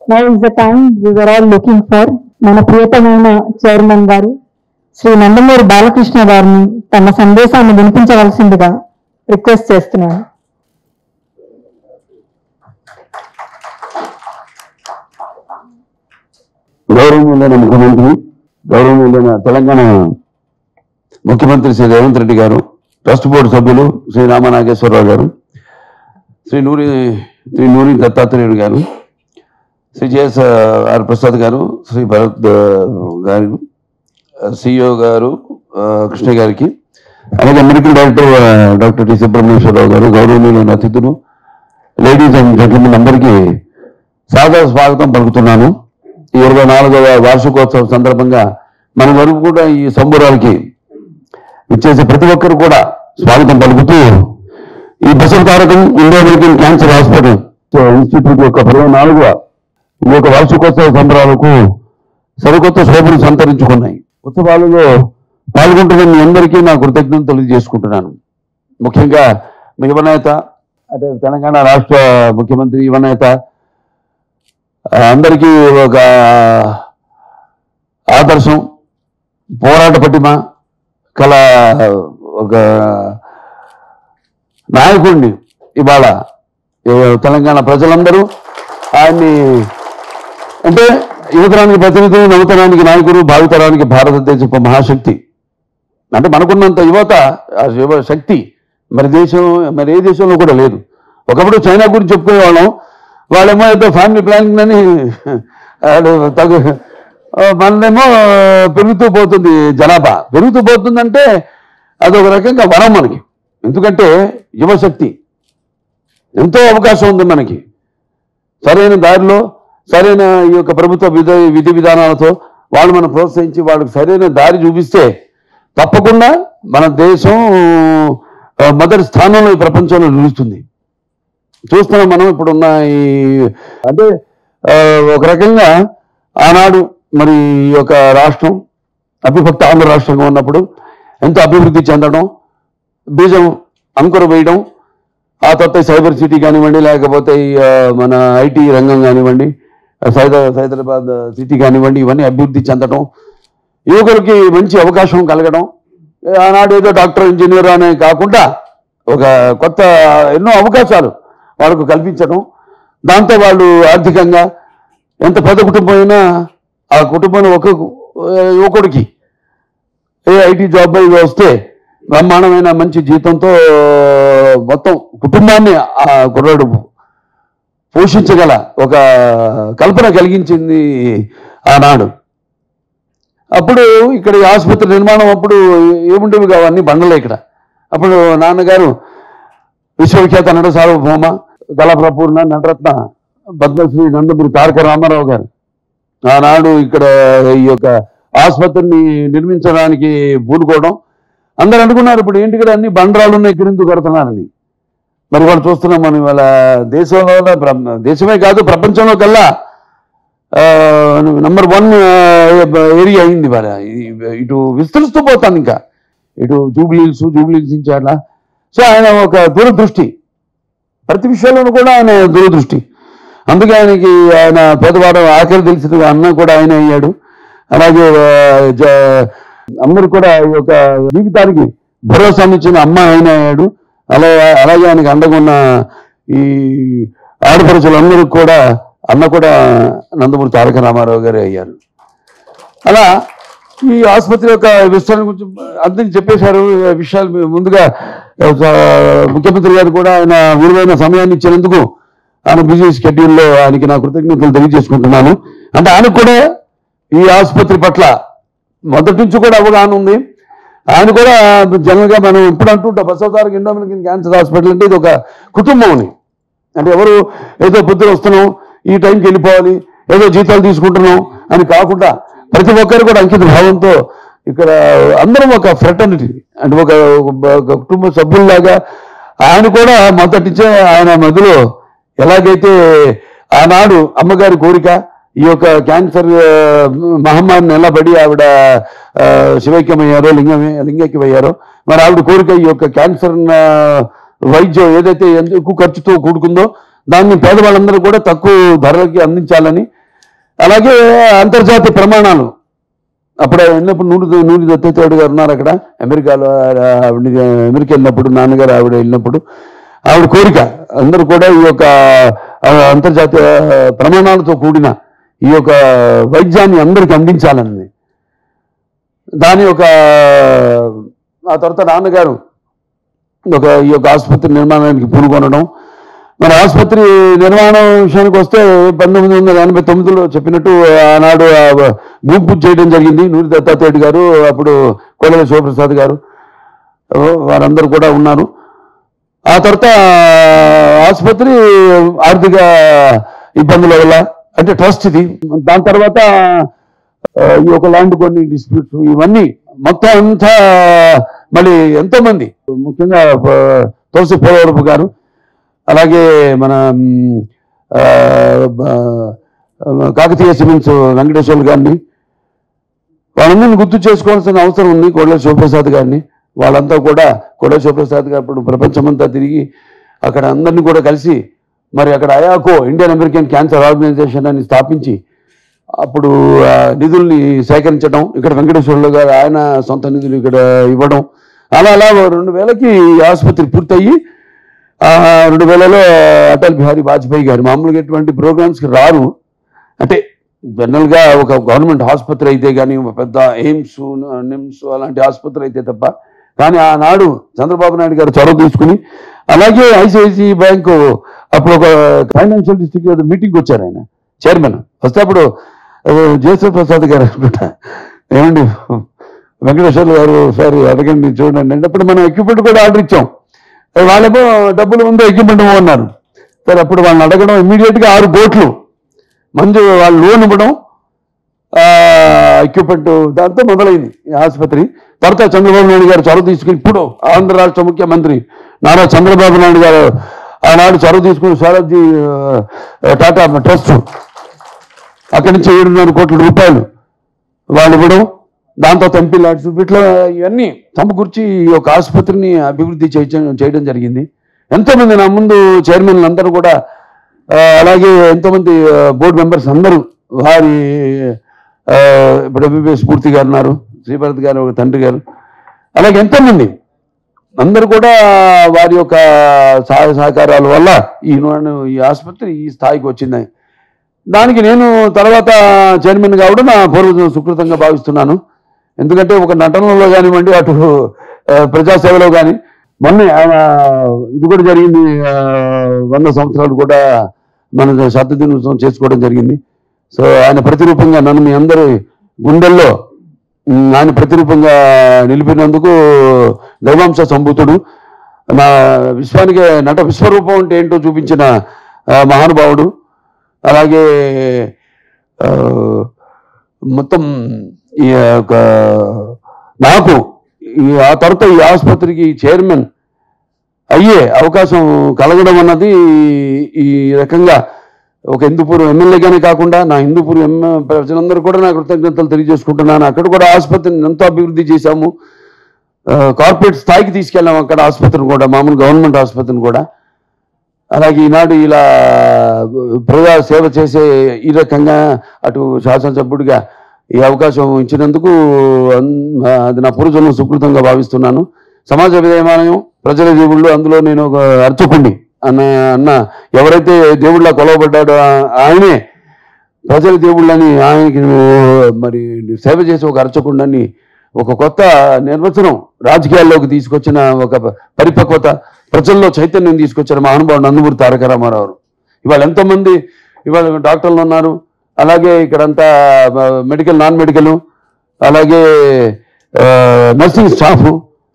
Now is the time we are all looking for మన ప్రియతమైన chairman గారు శ్రీ నందమూరి బాలకృష్ణ గారిని తమ సందేశాన్ని వినిపించవలసిందిగా రిక్వెస్ట్ చేస్తున్నాను గౌరవనీయులైన ముఖ్యమంత్రి గౌరవనీయులైన తెలంగాణ ముఖ్యమంత్రి శ్రీ రేవంత్ రెడ్డి గారు ట్రస్ట్ బోర్డు సభ్యులు శ్రీ రామనాగేశ్వరరావు గారు శ్రీ నూరి శ్రీ నూరి దత్తాత్రేయుడు గారు శ్రీ జేఎస్ ఆర్ ప్రసాద్ గారు శ్రీ భరత్ ఆ, గారు సిఇఓ గారు ఆ, కృష్ణ గారికి అలాగే మెడికల్ డైరెక్టర్ ఆ, డాక్టర్ టి సుబ్రహ్మణ్యేశ్వరరావు గారు గౌరవనీయులైన అతిథులు లేడీస్ అండ్ జెంట్మెన్ అందరికీ సాదర స్వాగతం పలుకుతున్నాను ఈ ఇరవై నాలుగవ వార్షికోత్సవం సందర్భంగా మన వరకు కూడా ఈ సంబురాలకి ఇచ్చేసే ప్రతి ఒక్కరు కూడా స్వాగతం పలుకుతూ ఈ Basavatarakam India medical cancer hospital institute యొక్క పదిహేను నాలుగవ ఈ యొక్క వార్షికోత్సవ సంబరాలకు సరికొత్త శోభను సంతరించుకున్నాయి ఉత్సవాలలో పాల్గొంటున్న మీ అందరికీ నా కృతజ్ఞతలు తెలియజేసుకుంటున్నాను ముఖ్యంగా మీ యువనేత అంటే తెలంగాణ రాష్ట్ర ముఖ్యమంత్రి యువనేత ఆ, అందరికీ ఒక ఆదర్శం పోరాట పటిమ కల ఒక నాయకుడిని ఇవాళ ఈ తెలంగాణ ప్రజలందరూ ఆయన్ని అంటే యువతరానికి ప్రతినిధి నవతరానికి నాయకుడు భావితరానికి భారతదేశపు మహాశక్తి అంటే మనకున్నంత యువత ఆ యువ శక్తి మరి దేశం మరి ఏ దేశంలో కూడా లేదు ఒకప్పుడు చైనా గురించి చెప్పుకునేవాళ్ళం వాళ్ళేమో ఏదో ఫ్యామిలీ ప్లానింగ్ అని వాళ్ళు తగు ఆ, మనదేమో పెరుగుతూ పోతుంది జనాభా పెరుగుతూ పోతుందంటే అదొక రకంగా వరం మనకి ఎందుకంటే యువశక్తి ఎంతో అవకాశం ఉంది మనకి సరైన దారిలో సరైన ఈ యొక్క ప్రభుత్వ విధి విధి విధానాలతో వాళ్ళు మనం ప్రోత్సహించి వాళ్ళకి సరైన దారి చూపిస్తే తప్పకుండా మన దేశం ఆ, మొదటి స్థానంలో ఈ ప్రపంచంలో నిలుస్తుంది చూస్తున్నాం మనం ఇప్పుడున్న ఈ అంటే ఆ, ఒక రకంగా ఆనాడు మరి ఈ యొక్క రాష్ట్రం అవిభక్త ఆంధ్ర రాష్ట్రంగా ఉన్నప్పుడు ఎంతో అభివృద్ధి చెందడం బీజం అంకుర వేయడం ఆ తర్వాత సైబర్ సిటీ కానివ్వండి లేకపోతే ఈ, ఆ, మన ఐటీ రంగం కానివ్వండి సైద హైదరాబాద్ సిటీ కానివ్వండి ఇవన్నీ అభివృద్ధి చెందడం యువకులకి మంచి అవకాశం కలగడం ఆనాడు ఏదో డాక్టర్ ఇంజనీర్ అనే కాకుండా ఒక కొత్త ఎన్నో అవకాశాలు వాళ్ళకు కల్పించడం దాంతో వాళ్ళు ఆర్థికంగా ఎంత పెద్ద కుటుంబం అయినా ఆ కుటుంబంలో ఒక యువకుడికి ఏ ఐటీ జాబ్ అవి వస్తే బ్రహ్మాండమైన మంచి జీతంతో మొత్తం కుటుంబాన్ని ఆ కుర్రాడు పోషించగల ఒక కల్పన కలిగించింది ఆనాడు అప్పుడు ఇక్కడ ఈ ఆసుపత్రి నిర్మాణం అప్పుడు ఏముండేవి కావు అన్ని బండలే ఇక్కడ అప్పుడు నాన్నగారు విశ్వవిఖ్యాత నట సార్వభౌమ కళాప్రపూర్ణ నటరత్న పద్మశ్రీ నందమూరి తారక రామారావు గారు ఆనాడు ఇక్కడ ఈ యొక్క ఆసుపత్రిని నిర్మించడానికి పూనుకోవడం అందరూ అనుకున్నారు ఇప్పుడు ఏంటి ఇక్కడ అన్ని బండరాలు ఉన్నాయి ఇక్కడ ఎందుకు కడుతున్నారని మరి వాళ్ళు చూస్తున్నాం మనం ఇవాళ దేశంలో ప్ర- దేశమే కాదు ప్రపంచంలో కల్లా నంబర్ వన్ ఏరియా అయింది ఇవాళ ఇది- ఇటు విస్తరిస్తూ పోతాను ఇంకా ఇటు జూబ్లీల్స్ జూబ్లీల్స్ నుంచి అట్లా సో ఆయన ఒక దూరదృష్టి ప్రతి విషయంలోనూ కూడా ఆయన దూరదృష్టి అందుకే ఆయనకి ఆయన పేదవాడు ఆఖరి తెలిసిన అన్న కూడా ఆయన అయ్యాడు అలాగే ఆ, జ- అందరూ కూడా ఈ యొక్క జీవితానికి భరోసానిచ్చిన అమ్మ ఆయన అయ్యాడు అలా అలాగే ఆయనకి అండగా ఉన్న ఈ ఆడపడుచులందరూ కూడా అన్న కూడా నందమూరి తారక రామారావు గారే అయ్యారు అలా ఈ ఆసుపత్రి యొక్క విస్తరణ గురించి అందరికి చెప్పేశారు ఈ విషయాలు మీ ముందుగా ఆ, ముఖ్యమంత్రి గారు కూడా ఆయన విలువైన సమయాన్ని ఇచ్చినందుకు ఆయన బిజీ షెడ్యూల్లో ఆయనకి నా కృతజ్ఞతలు తెలియజేసుకుంటున్నాను అంటే ఆయనకు కూడా ఈ ఆసుపత్రి పట్ల మొదటి నుంచి కూడా అవగాహన ఉంది ఆయన కూడా జనరల్గా మనం ఇప్పుడు అంటుంటాం బసవతారక ఇండోమినికన్ క్యాన్సర్ హాస్పిటల్ అంటే ఇది ఒక కుటుంబం అని అంటే ఎవరు ఏదో పొద్దున వస్తున్నాం ఈ టైంకి వెళ్ళిపోవాలి ఏదో జీతాలు తీసుకుంటున్నాం అని కాకుండా ప్రతి ఒక్కరు కూడా అంకిత భావంతో ఇక్కడ అందరం ఒక ఫ్రెటర్నిటీ అంటే ఒక ఒక కుటుంబ సభ్యుల్లాగా ఆయన కూడా మొదటి నుంచే ఆయన మధ్యలో ఎలాగైతే ఆనాడు అమ్మగారి కోరిక ఈ యొక్క క్యాన్సర్ ఆ, మహమ్మారిని ఎలా పడి ఆవిడ ఆ, శివైక్యమయ్యారో లింగమే లింగైక్యమయ్యారో మరి ఆవిడ కోరిక ఈ యొక్క క్యాన్సర్ వైద్యం ఏదైతే ఎంత ఎక్కువ ఖర్చుతో కూడుకుందో దాన్ని పేదవాళ్ళందరూ కూడా తక్కువ ధరలకి అందించాలని అలాగే అంతర్జాతీయ ప్రమాణాలు అప్పుడు వెళ్ళినప్పుడు నూనె నూనె దత్తేతోడు గారు ఉన్నారు అక్కడ అమెరికాలో ఆ, ఆవిడ అమెరికా వెళ్ళినప్పుడు నాన్నగారు ఆవిడ వెళ్ళినప్పుడు ఆవిడ కోరిక అందరూ కూడా ఈ యొక్క ఆ, అంతర్జాతీయ ప్రమాణాలతో కూడిన ఈ యొక్క వైద్యాన్ని అందరికీ అందించాలని దాని ఒక ఆ తర్వాత నాన్నగారు ఒక ఈ యొక్క ఆసుపత్రి నిర్మాణానికి పూనుకొనడం మరి ఆసుపత్రి నిర్మాణం విషయానికి వస్తే పంతొమ్మిది వందల ఎనభై తొమ్మిదిలో చెప్పినట్టు ఆనాడు ఆ భూమి పూజ చేయడం జరిగింది నూరి దత్తాత్రేయుడు గారు అప్పుడు కోడెల శివప్రసాద్ గారు ఓ, వారందరూ కూడా ఉన్నారు ఆ తర్వాత ఆసుపత్రి ఆర్థిక ఇబ్బందుల వల్ల అంటే ట్రస్ట్ ఇది దాని తర్వాత ఆ, ఈ యొక్క ల్యాండ్ కొన్ని డిస్ప్యూట్స్ ఇవన్నీ మొత్తం అంతా మళ్ళీ ఎంతో మంది ముఖ్యంగా ఆ, తులసి పోలవరపు గారు అలాగే మన మ్, ఆ, బ- కాకతీయ సిమెంట్స్ వెంకటేశ్వర్లు గారిని వాళ్ళందరినీ గుర్తు చేసుకోవాల్సిన అవసరం ఉంది కోడల శివప్రసాద్ గారిని వాళ్ళంతా కూడా కోడల శివప్రసాద్ గారు ఇప్పుడు ప్రపంచమంతా తిరిగి అక్కడ అందరినీ కూడా కలిసి మరి అక్కడ అయాకో ఇండియన్ అమెరికన్ క్యాన్సర్ ఆర్గనైజేషన్ అని స్థాపించి అప్పుడు ఆ నిధుల్ని సేకరించడం ఇక్కడ వెంకటేశ్వర్లు గారు ఆయన సొంత నిధులు ఇక్కడ ఇవ్వడం అలా అలా ఓ రెండు వేలకి ఈ ఆసుపత్రి పూర్తయ్యి ఆ రెండు వేలలో అటల్ బిహారీ వాజ్పేయి గారు మామూలుగా ఎటువంటి ప్రోగ్రామ్స్కి రారు అంటే జనరల్గా ఒక గవర్నమెంట్ ఆసుపత్రి అయితే కానీ ఒక పెద్ద ఎయిమ్స్ నిమ్స్ అలాంటి ఆసుపత్రి అయితే తప్ప కానీ ఆనాడు చంద్రబాబు నాయుడు గారు చొరవ తీసుకుని అలాగే ఐసిఐసి బ్యాంకు అప్పుడు ఒక ఫైనాన్షియల్ డిస్ట్రిక్ట్ మీటింగ్ వచ్చారు ఆయన చైర్మన్ వస్తే అప్పుడు జేసీ ప్రసాద్ గారు అనుకుంటా ఏమండి వెంకటేశ్వర్లు గారు సార్ అడగండి చూడండి అంటే అప్పుడు మనం ఎక్విప్మెంట్ కూడా ఆర్డర్ ఇచ్చాం వాళ్ళేమో డబ్బులు ఉందో ఎక్విప్మెంట్ అన్నారు సరే అప్పుడు వాళ్ళని అడగడం immediate గా ఆరు కోట్లు మందు వాళ్ళు లోన్ ఇవ్వడం ఎక్విప్మెంట్ దాంతో మొదలైంది ఈ ఆసుపత్రి తర్వాత చంద్రబాబు నాయుడు గారు చొరవ తీసుకుని ఇప్పుడు ఆంధ్ర రాష్ట్ర ముఖ్యమంత్రి నారా చంద్రబాబు నాయుడు గారు ఆనాడు చొరవ తీసుకుని స్వరాజ్జీ ఆ, టాటా ట్రస్ట్ అక్కడి నుంచి ఏడున్నర కోట్ల రూపాయలు వాళ్ళు ఇవ్వడం దాంతో ఎంపీ లాడ్స్ ఇట్లా ఇవన్నీ సమకూర్చి ఈ యొక్క ఆసుపత్రిని అభివృద్ధి చేయడం చేయడం జరిగింది ఎంతోమంది నా ముందు చైర్మన్లు అందరూ కూడా ఆ, అలాగే ఎంతోమంది బోర్డు మెంబర్స్ అందరూ వారి ఆ, ఇప్పుడు ఎంబీబీఎస్ పూర్తి గారు ఉన్నారు శ్రీభరత్ గారు ఒక తండ్రి గారు అలాగే ఎంతోమంది అందరూ కూడా వారి యొక్క సహాయ సహకారాల వల్ల ఈ ఈ ఆసుపత్రి ఈ స్థాయికి వచ్చింది దానికి నేను తర్వాత చైర్మన్ కావడం నా పూర్వ సుకృతంగా భావిస్తున్నాను ఎందుకంటే ఒక నటనలో కానివ్వండి అటు ఆ, ప్రజాసేవలో కానీ మొన్న ఆయన ఇది కూడా జరిగింది ఆ, వంద సంవత్సరాలు కూడా మన శత దినోత్సవం చేసుకోవడం జరిగింది సో ఆయన ప్రతిరూపంగా నన్ను మీ అందరి గుండెల్లో ఉమ్, ఆయన ప్రతిరూపంగా నిలిపినందుకు దైవాంశ సంభూతుడు నా విశ్వానికి నట విశ్వరూపం అంటే ఏంటో చూపించిన ఆ, మహానుభావుడు అలాగే ఆ, మొత్తం ఈ యొక్క నాకు ఈ ఆ తర్వాత ఈ ఆసుపత్రికి చైర్మన్ అయ్యే అవకాశం కలగడం అన్నది ఈ రకంగా ఒక హిందూపూర్ ఎమ్మెల్యేగానే కాకుండా నా హిందూపూర్ ఎమ్ ప్రజలందరూ కూడా నా కృతజ్ఞతలు తెలియజేసుకుంటున్నాను అక్కడ కూడా ఆసుపత్రిని ఎంతో అభివృద్ధి చేశాము ఆ, కార్పొరేట్ స్థాయికి తీసుకెళ్ళాము అక్కడ ఆసుపత్రిని కూడా మామూలు గవర్నమెంట్ ఆసుపత్రిని కూడా అలాగే ఈనాడు ఇలా ప్రజా సేవ చేసే ఈ రకంగా అటు శాసనసభ్యుడిగా ఈ అవకాశం ఇచ్చినందుకు అన్- అది నా పూర్వజన్మ సుకృతంగా భావిస్తున్నాను సమాజ విధేయమానం ప్రజల దేవుళ్ళు అందులో నేను ఒక అర్చకుణ్ణి అన్న అన్న ఎవరైతే దేవుళ్ళ కొలవబడ్డాడో ఆ- ఆయనే ప్రజల దేవుళ్ళని ఆయనకి మరి సేవ చేసే ఒక అర్చకుండని ఒక కొత్త నిర్వచనం రాజకీయాల్లోకి తీసుకొచ్చిన ఒక పరిపక్వత ప్రజల్లో చైతన్యం తీసుకొచ్చిన మహానుభావుడు నందమూరి తారక రామారావు గారు. ఇవాళ ఎంతోమంది ఇవాళ డాక్టర్లు ఉన్నారు అలాగే ఇక్కడంతా మెడికల్ నాన్ మెడికల్ అలాగే ఆ, నర్సింగ్ స్టాఫ్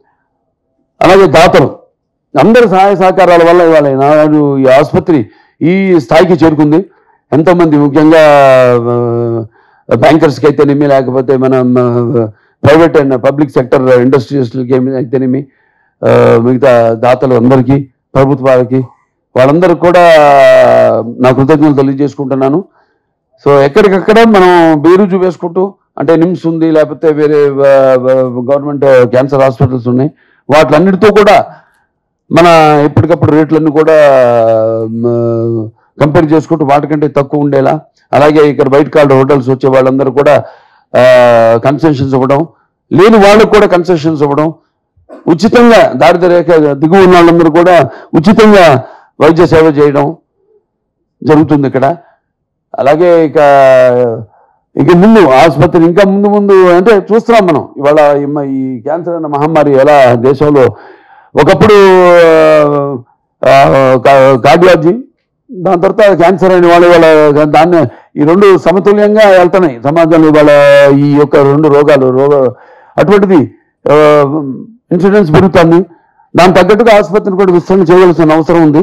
అలాగే దాతలు అందరి సహాయ సహకారాల వల్ల ఇవాళ నాడు ఈ ఆసుపత్రి ఈ స్థాయికి చేరుకుంది ఎంతోమంది ముఖ్యంగా బ్యాంకర్స్కి అయితేనేమి లేకపోతే మన ప్రైవేట్ అండ్ పబ్లిక్ సెక్టర్ ఇండస్ట్రియస్కి అయితేనేమి ఆ, మిగతా దాతలు అందరికీ ప్రభుత్వాలకి వాళ్ళందరికీ కూడా నా కృతజ్ఞతలు తెలియజేసుకుంటున్నాను సో ఎక్కడికక్కడ మనం బేరుజు వేసుకుంటూ అంటే నిమ్స్ ఉంది లేకపోతే వేరే గవర్నమెంట్ క్యాన్సర్ హాస్పిటల్స్ ఉన్నాయి వాటిలన్నిటితో కూడా మన ఎప్పటికప్పుడు రేట్లన్నీ కూడా కంపేర్ చేసుకుంటూ వాటికంటే తక్కువ ఉండేలా అలాగే ఇక్కడ బయట కాళ్ళు హోటల్స్ వచ్చే వాళ్ళందరూ కూడా కన్సెషన్స్ ఇవ్వడం లేని వాళ్ళకు కూడా కన్సెషన్స్ ఇవ్వడం ఉచితంగా దారిద్ర్య రేఖ దిగువ ఉన్న వాళ్ళందరూ కూడా ఉచితంగా వైద్య సేవ చేయడం జరుగుతుంది ఇక్కడ అలాగే ఇక ఇక ముందు ఆసుపత్రి ఇంకా ముందు ముందు అంటే చూస్తున్నాం మనం ఇవాళ ఈ మ- ఈ క్యాన్సర్ అనే మహమ్మారి ఎలా దేశంలో ఒకప్పుడు ఆ, కా- కార్డియాలజీ దాని తర్వాత క్యాన్సర్ అని వాళ్ళు వాళ్ళ దాన్ని ఈ రెండు సమతుల్యంగా వెళ్తున్నాయి సమాజంలో ఇవాళ ఈ యొక్క రెండు రోగాలు రోగ అటువంటిది ఇన్సూరెన్స్ పెరుగుతుంది దాని తగ్గట్టుగా ఆసుపత్రిని కూడా విస్తరణ చేయవలసిన అవసరం ఉంది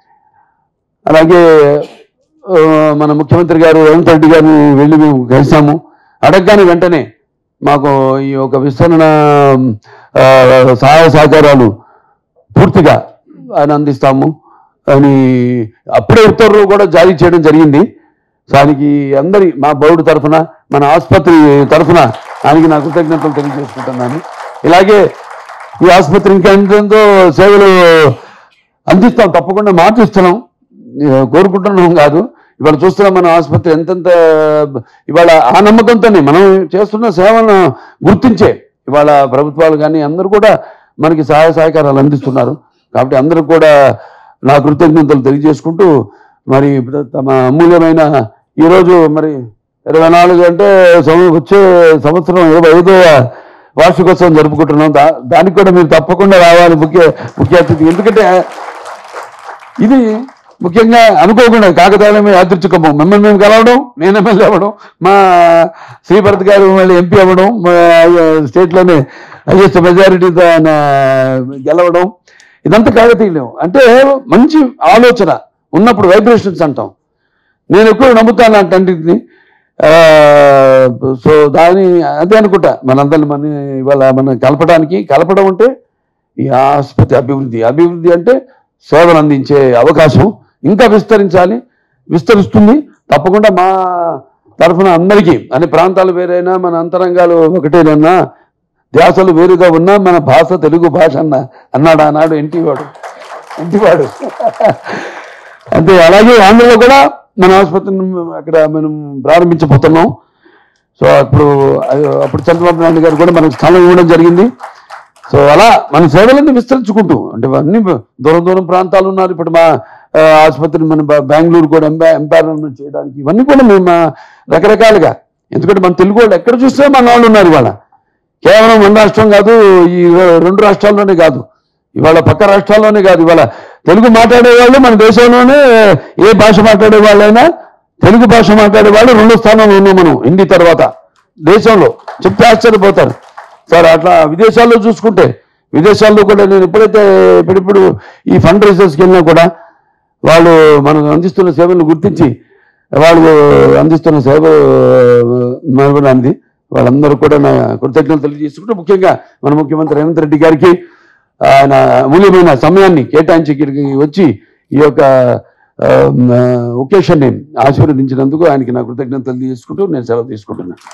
అలాగే ఆ, మన ముఖ్యమంత్రి గారు రేవంత్ రెడ్డి గారిని వెళ్ళి మేము కలిసాము అడగగానే వెంటనే మాకు ఈ యొక్క విస్తరణ ఆ, సహాయ సహకారాలు పూర్తిగా ఆయన అందిస్తాము అని అప్పుడే ఉత్తర్వులు కూడా జారీ చేయడం జరిగింది దానికి అందరి మా బోర్డు తరఫున మన ఆసుపత్రి తరఫున ఆయనకి నా కృతజ్ఞతలు తెలియజేసుకుంటున్నాను ఇలాగే ఈ ఆసుపత్రి ఇంకా ఎంతెంతో సేవలు అందిస్తాం తప్పకుండా మాటిస్తున్నాం ఇక కోరుకుంటున్నాం కాదు ఇవాళ చూస్తున్నాం మన ఆసుపత్రి ఎంతెంత ఇవాళ ఆ నమ్మకంతోనే మనం చేస్తున్న సేవలను గుర్తించే ఇవాళ ప్రభుత్వాలు కానీ అందరూ కూడా మనకి సహాయ సహకారాలు అందిస్తున్నారు కాబట్టి అందరూ కూడా నా కృతజ్ఞతలు తెలియజేసుకుంటూ మరి తమ అమూల్యమైన ఈరోజు మరి ఇరవై నాలుగు అంటే సంవ- వచ్చే సంవత్సరం ఇరవై ఐదవ వార్షికోత్సవం జరుపుకుంటున్నాం దా దానికి కూడా మీరు తప్పకుండా రావాలి ముఖ్య ముఖ్య అతిథి ఎందుకంటే ఇది ముఖ్యంగా అనుకోకుండా కాకతాళమే యాదృచ్ఛికము మిమ్మల్ని మేము కలవడం నేను ఎమ్మెల్యే అవ్వడం మా శ్రీభరత్ గారు మళ్ళీ ఎంపీ అవ్వడం మా స్టేట్లోనే హైయెస్ట్ మెజారిటీ గెలవడం ఇదంతా కాకతీయలేము అంటే మంచి ఆలోచన ఉన్నప్పుడు వైబ్రేషన్స్ అంటాం నేను ఎక్కువ నమ్ముతాను అటన్నిటిని సో దాని అదే అనుకుంటా మనందరిని మన ఇవాళ మనం కలపడానికి కలపడం అంటే ఈ ఆసుపత్రి అభివృద్ధి అభివృద్ధి అంటే సేవలు అందించే అవకాశం ఇంకా విస్తరించాలి విస్తరిస్తుంది తప్పకుండా మా తరఫున అందరికీ అన్ని ప్రాంతాలు వేరైనా మన అంతరంగాలు ఒకటేనన్నా ధ్యాసలు వేరుగా ఉన్నా మన భాష తెలుగు భాష అన్న అన్నాడు ఆనాడు ఎన్టీ వాడు ఎన్టీ వాడు అంతే అలాగే ఆంధ్రలో కూడా మన ఆసుపత్రిని అక్కడ మనం ప్రారంభించబోతున్నాం సో అప్పుడు అయ్యో, అప్పుడు చంద్రబాబు నాయుడు గారు కూడా మనకు స్థలం ఇవ్వడం జరిగింది సో అలా మన సేవలన్నీ విస్తరించుకుంటూ అంటే అన్ని దూరం దూరం ప్రాంతాలు ఉన్నారు ఇప్పుడు మా ఆ, ఆసుపత్రి మన బ- బెంగళూరు కూడా ఎంపా ఎంపైర్మెంట్ చేయడానికి ఇవన్నీ కూడా మేము మా రకరకాలుగా ఎందుకంటే మన తెలుగు వాళ్ళు ఎక్కడ చూస్తే మన వాళ్ళు ఉన్నారు ఇవాళ కేవలం మన రాష్ట్రం కాదు ఈ రెండు రాష్ట్రాల్లోనే కాదు ఇవాళ పక్క రాష్ట్రాల్లోనే కాదు ఇవాళ తెలుగు మాట్లాడే వాళ్ళు మన దేశంలోనే ఏ భాష మాట్లాడే వాళ్ళైనా తెలుగు భాష మాట్లాడే వాళ్ళు రెండో స్థానంలో ఉన్నాం మనం హిందీ తర్వాత దేశంలో చెప్తే ఆశ్చర్యపోతారు సార్ అట్లా విదేశాల్లో చూసుకుంటే విదేశాల్లో కూడా నేను ఎప్పుడైతే ఇప్పుడిప్పుడు ఈ ఫండ్ రైజర్స్కి వెళ్ళినా కూడా వాళ్ళు మనకు అందిస్తున్న సేవలను గుర్తించి వాళ్ళు అందిస్తున్న సేవ మనది వాళ్ళందరూ కూడా నా కృతజ్ఞతలు తెలియజేసుకుంటూ ముఖ్యంగా మన ముఖ్యమంత్రి రేవంత్ రెడ్డి గారికి ఆయన అమూల్యమైన సమయాన్ని కేటాయించి ఇక్కడికి వచ్చి ఈ యొక్క ఒకేషన్ని ఆశీర్వదించినందుకు ఆయనకి నా కృతజ్ఞతలు తెలియజేసుకుంటూ నేను సెలవు తీసుకుంటున్నాను